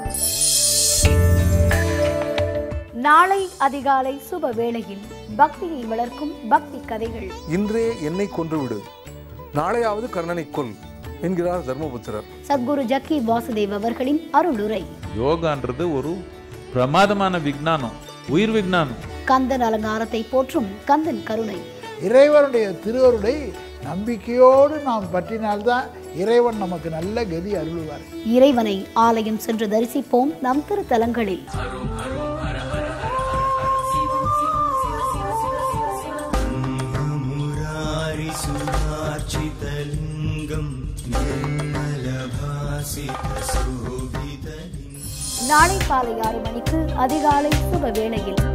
நாளை அதிகாலை சுப வேளையில் பக்தியை வளர்க்கும் பக்தி கதைகள் இன்றே என்னை கொன்றுவிடு நாளையாவது கர்ணனை கொல் என்கிறார் தர்மபுத்திரர் சத்குரு ஜக்கி வாசுதேவ் அவர்களின் அருளுரை யோகான்றது ஒரு பிரமாதமான விஞ்ஞானம் உயிர் விஞ்ஞானம் கந்தன் அலங்காரத்தை போற்றும் கந்தன் கருணை இறைவனுடைய திருவருளை நம்பிக்கையோடு நாம் பற்றினால்தான் இறைவன் நமக்கு நல்ல கதி அருள்வார் இறைவனை ஆலயம் சென்று தரிசிப்போம் நம் திருத்தலங்களில் मुरारिसुधार्चितलिङ्गं निर्मलभासितशोभितलिङ्गम् நாளை காலை ஆறு மணிக்கு அதிகாலை சுப வேளையில்